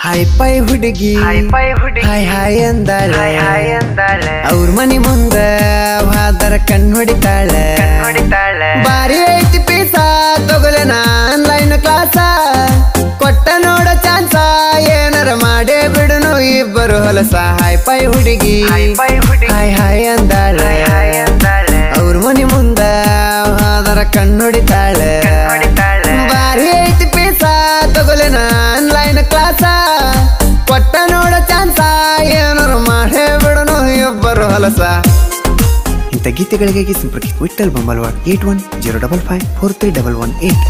hi pi ಹುಡುಗಿ pi ಹುಡುಗಿ hi hi ಅಂದಾಳೆ ಹಾಯ್ ಹಾಯ್ ಅಂದಾಳೆ ಅವ್ರ ಮನಿ ಮುಂದ ಹಾದರ ಕಣ್ ಹೊಡಿತಾಳೆ ಹೊಡಿತಾಳೆ ಬಾರಿ ಐತಿ ಪೀಸ ತಗೊಲೆನ ಆನ್ಲೈನ್ ಕ್ಲಾಸ ಕೊಟ್ಟ ನೋಡ ಚಾನ್ಸ ಏನಾರ ಮಾಡೇ ಬಿಡುನು ಇಬ್ಬರು ಹೊಲಸ ಹಾಯ್ ಪೈ ಹುಡುಗಿ ಪೈ ಹುಡುಗಿ ಹಾಯ್ ಹಾಯ್ ಅಂದಾಳೆ ಹಾಯ್ ಅಂದಾಳೆ ಅವ್ರ ಮನಿ ಮುಂದ ಹಾದರ ಕಣ್ ಹೊಡಿತಾಳೆ ಹೊಡಿತಾಳೆ ಬಾರಿ ಐತಿ ಪೀಸ ತಗೊಲೆನ ಆನ್ಲೈನ್ ಕ್ಲಾಸ ಕೊಟ್ಟ ನೋಡ ಚಾನ್ಸ ಏನಾರು ಮಾಡೇ ಬಿಡನು ಇಬ್ಬರು ಹೊಲಸ ಇಂಥ ಗೀತೆಗಳಿಗಾಗಿ ಸಂಪರ್ಕಿಸಿ Vittal Bambalwad eight one zero double five four three double one eight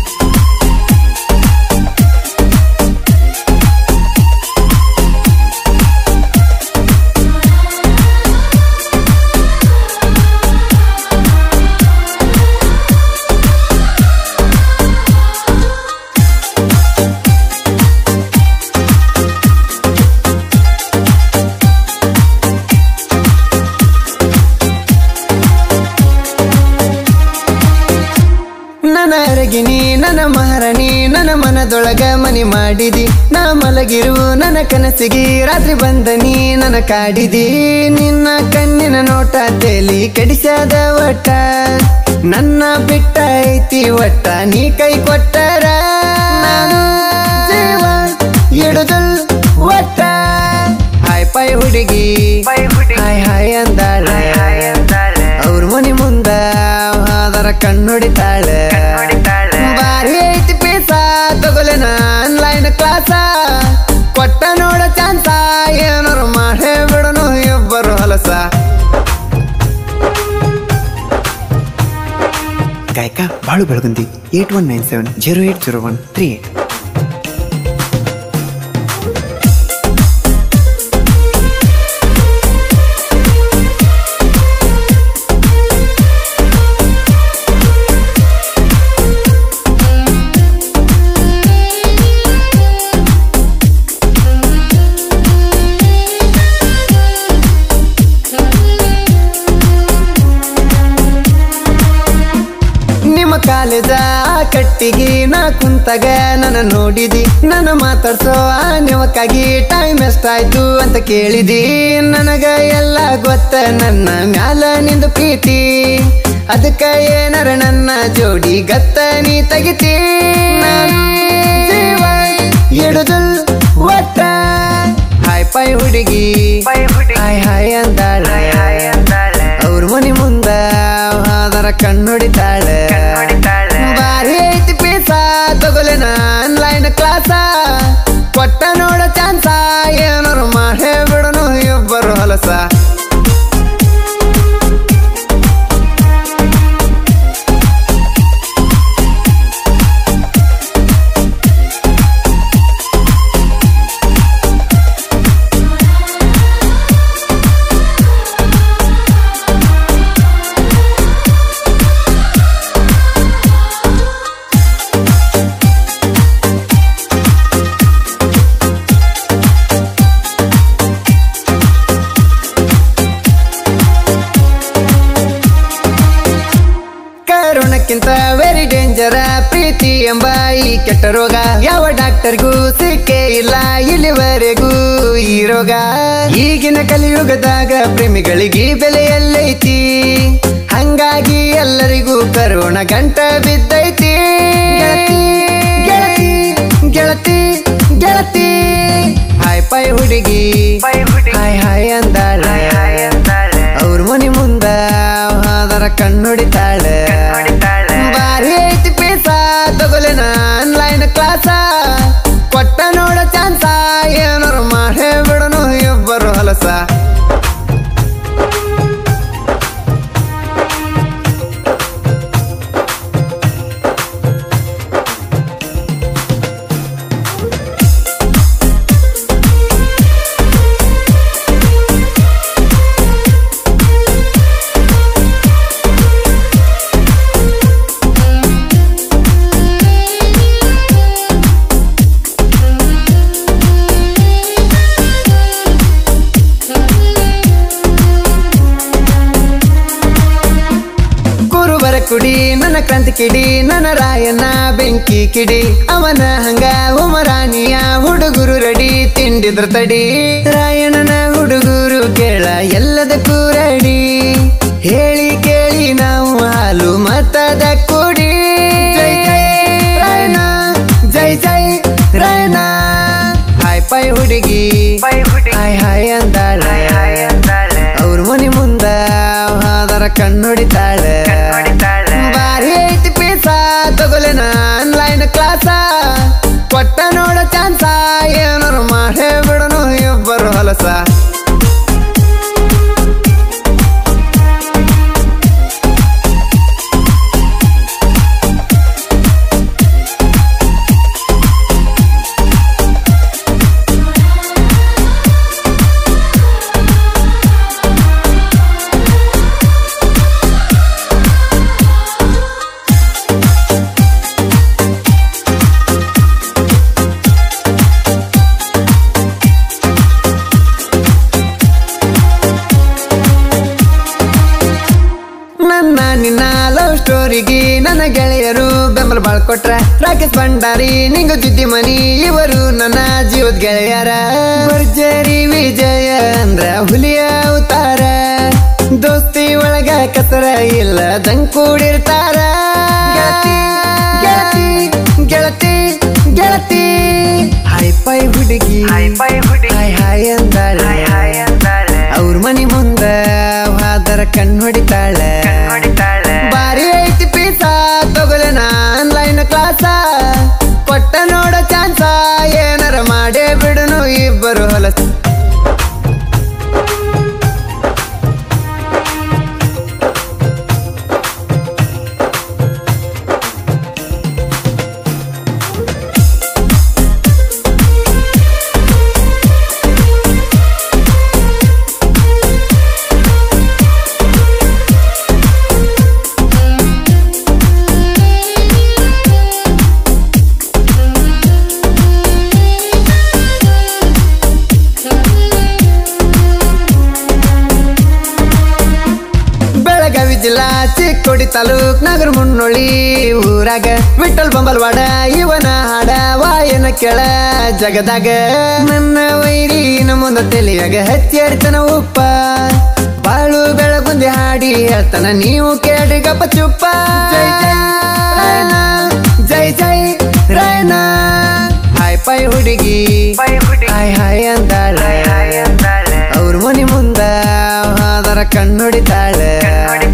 ನನ್ನ ಅರಗಿನಿ ನನ್ನ ಮಹಾರಾಣಿ ನನ್ನ ಮನದೊಳಗ ಮನಿ ಮಾಡಿದಿ ನಾ ಮಲಗಿರು ನನ್ನ ಕನಸಿಗೆ ರಾತ್ರಿ ಬಂದನಿ ನನ್ನ ಕಾಡಿದಿ ನಿನ್ನ ಕಣ್ಣಿನ ನೋಟ ತೇಲಿ ಕಡಿಸದ ಒಟ್ಟ ನನ್ನ ಬಿಟ್ಟ ಐತಿ ಒಟ್ಟ ನೀ ಕೈ ಕೊಟ್ಟರ ನಾನು ಜೀವ ಇಡುದಲ್ ಒಟ್ಟ ಹಾಯ್ ಪೈ ಹುಡುಗಿ ಪೈ ಹುಡುಗಿ ಹಾಯ್ ಹಾಯ್ ಅಂದಾಳೆ ಹಾಯ್ ಅಂದಾಳೆ ಅವ್ರ ಮನಿ ಮುಂದ ಹಾದರ ಕಣ್ಣೊಡಿತಾಳೆ ಹೊಡಿತಾಳೆ ಬಾರಿ ಐತಿ ಪೀಸ ತಗೊಲೆನ ಆನ್ಲೈನ್ ಕ್ಲಾಸ ಕೊಟ್ಟ ನೋಡ ಚಾನ್ಸ ಏನಾರು ಮಾಡೇ ಬಿಡನು ಇಬ್ಬರು ಹೊಲಸ ಗಾಯಕ Balu Belagundi eight one nine seven zero eight zero one three eight ನಿಮ್ಮ ಕಾಲೇಜ ಕಟ್ಟಿಗೆ ನಾ ಕುಂತಾಗ ನನ್ನ ನೋಡಿದಿ ನನ್ನ ಮಾತಾಡ್ಸೋ ಆ ನೆವಕ್ಕಾಗಿ ಟೈಮ್ ಎಷ್ಟಾಯ್ತು ಅಂತ ಕೇಳಿದಿ ನನಗ ಎಲ್ಲ ಗೊತ್ತ ನನ್ನ ಮ್ಯಾಲ ನಿಂದು ಪ್ರೀತಿ ಅದಕ್ಕ ಏನಾರ ನನ್ನ ಜೋಡಿ ಗತ್ತ ನೀ ತೆಗಿತಿ ನಾನು ಜೀವ ಇಡುದಲ್ ಒಟ್ಟ ಹಾಯ್ ಪೈ ಹುಡುಗಿ ಪೈ ಹುಡುಗಿ ಹಾಯ್ ಹಾಯ್ ಅಂದಾಳೆ ಹಾಯ್ ಅಂದಾಳೆ ಅವ್ರ ಮನಿ ಮುಂದ ಹಾದರ ಕಣ್ಣೊಡಿತಾಳೆ ಹೊಡಿತಾಳೆ ಬಾರಿ ಐತಿ ಪೀಸ ತಗೊಲೆನ ಆನ್ಲೈನ್ ಕ್ಲಾಸ ಕೊಟ್ಟ ನೋಡ ಚಾನ್ಸ ಏನಾರು ಮಾಡೇ ಬಿಡನು ಇಬ್ಬರು ಹೊಲಸ ಕರೋಣಕ್ಕಿಂತ ವೆರಿ ಡೇಂಜರ ಪ್ರೀತಿ ಎಂಬ ಈ ಕೆಟ್ಟ ರೋಗ ಯಾವ ಡಾಕ್ಟರ್ಗೂ ಸಿಕ್ಕೇ ಇಲ್ಲ ಇಲ್ಲಿವರೆಗೂ ಈ ರೋಗ ಈಗಿನ ಕಲಿಯುಗದಾಗ ಪ್ರೇಮಿಗಳಿಗೆ ಬೆಲೆ ಎಲ್ಲೈತಿ ಹಂಗಾಗಿ ಎಲ್ಲರಿಗೂ ಕರೋಣ ಗಂಟ ಬಿದ್ದೈತಿ ಗೆಳತಿ ಗೆಳತಿ ಗೆಳತಿ ಗೆಳತಿ ಹಾಯ್ ಪೈ ಹುಡುಗಿ ಪೈ ಹುಡುಗಿ ಹಾಯ್ ಹಾಯ್ ಅಂದಾಳೆ ಹಾಯ್ ಅಂದಾಳೆ ಅವ್ರ ಮನಿ ಮುಂದ ಹಾದರ ಕಣ್ಣೊಡಿತಾಳೆ ಹೊಡಿತಾಳೆ ಬಾರಿ ಐತಿ ಪೀಸ ತಗೊಲೆನ ಆನ್ಲೈನ್ ಕ್ಲಾಸ ಕೊಟ್ಟ ನೋಡ ಚಾನ್ಸ ಏನಾರು ಮಾಡೇ ಬಿಡನು ಇಬ್ಬರು ಹೊಲಸ ಕುಡಿ ನನ್ನ ಕ್ರಾಂತಿ ಕಿಡಿ ನನ್ನ ರಾಯನ ಬೆಂಕಿ ಕಿಡಿ ಅವನ ಹಂಗ ಉಮರಾಣಿಯ ಹುಡುಗರು ರೆಡಿ ತಿಂಡಿ ಹಿಂಡಿದ್ರ ತಡಿ ರಾಯಣನ ಹುಡುಗರು ಕೇಳ ಎಲ್ಲದಕ್ಕೂ ರೆಡಿ ಹೇಳಿ ಕೇಳಿ ನಾವು ಹಾಲು ಮತದ ಕುಡಿ ಜೈ ಜೈ ರಾಯಣ ಜೈ ಜೈ ರಾಯಣ ಹಾಯ್ ಪೈ ಹುಡುಗಿ ಪೈ ಹುಡುಗಿ ಹಾಯ್ ಹಾಯ್ ಅಂದಾಳೆ ಹಾಯ್ ಹಾಯ್ ಅಂತಾಳೆ ಅವ್ರ ಮನಿ ಮುಂದ ಹಾದರ ಕಣ್ಣೊಡಿತಾಳೆ ನೋಡಿತಾಳೆ ಬಾರಿ ಐತಿ ಪೀಸ ತಗೊಲೆನ ಆನ್ಲೈನ್ ಕ್ಲಾಸ ಕೊಟ್ಟ ನೋಡ ಚಾನ್ಸ ಏನಾರು ಮಾಡೇ ಬಿಡನು ಇಬ್ಬರು ಹೊಲಸ ನನ್ನ ನಿನ್ನ ಲವ್ ಸ್ಟೋರಿಗೆ ನನ್ನ ಗೆಳೆಯರು ಬೆಂಬಲ ಬಾಳ್ಕೊಟ್ರ ರಾಕೇಶ್ ಭಂಡಾರಿ ನಿಂಗು ಜುದ್ದಿ ಮನಿ ಇವರು ನನ್ನ ಜೀವದ ಗೆಳೆಯರ ಭರ್ಜರಿ ವಿಜಯ ಅಂದ್ರ ಹುಲಿಯ ಅವತಾರ ದೋಸ್ತಿ ಒಳಗ ಕಸರ ಇಲ್ಲ ದಂಗ್ ಕೂಡಿರ್ತಾರ ಗೆಳತಿ ಗೆಳತಿ ಗೆಳತಿ ಗೆಳತಿ ಹಾಯ್ ಪೈ ಹುಡುಗಿ ಹಾಯ್ ಪೈ ಹುಡುಗಿ ಹಾಯ್ ಹಾಯ್ ಅಂದಾಳೆ ಹಾಯ್ ಹಾಯ್ ಅಂತಾಳೆ ಅವ್ರ ಮನಿ ಮುಂದ ಹಾದರ ಕಣ್ ಹೊಡಿತಾಳೆ ನೋಡಿತಾಳೆ ಬಾರಿ ಐತಿ ಪೀಸ ತಗೊಲೆನ ಆನ್ಲೈನ್ ಕ್ಲಾಸ ಕೊಟ್ಟ ನೋಡ ಚಾನ್ಸ ಏನಾರ ಮಾಡೇ ಬಿಡುನು ಇಬ್ಬರು ಹೊಲಸ ಬೆಳಗಾವಿ ಜಿಲ್ಲಾ ಚಿಕ್ಕೋಡಿ ತಾಲೂಕ್ ನಗರ ಮುನ್ನೋಳಿ ಊರಾಗ ವಿಠಲ್ ಬಂಬಲ್ವಾಡ ಇವನ ಹಾಡ ವಾಯನ ಕೆಳ ಜಗದಾಗ ನನ್ನ ವೈರಿನ ಮುಂದ ತಲೆಯಾಗ ಹಚ್ಚಿರ್ತನ ಉಪ್ಪ ಬಾಳು ಬೆಳಗುಂದಿ ಹಾಡಿ ಹೇಳ್ತಾನ ನೀವು ಕೇಳಿ ಗಪ್ಪ ಚುಪ್ಪ ಜೈ ಜೈ ರಾಯಣ ಜೈ ಜೈ ರಾಯಣ ಹಾಯ್ ಪೈ ಹುಡುಗಿ ಪೈ ಹುಡುಗಿ ಹಾಯ್ ಹಾಯ್ ಅಂದಾಳೆ ಹಾಯ್ ಹಾಯ್ ಅಂತಾಳೆ ಅವ್ರ ಮನಿ ಮುಂದ ಹಾದರ ಕಣ್ಣೊಡಿತಾಳೆ ನೋಡಿ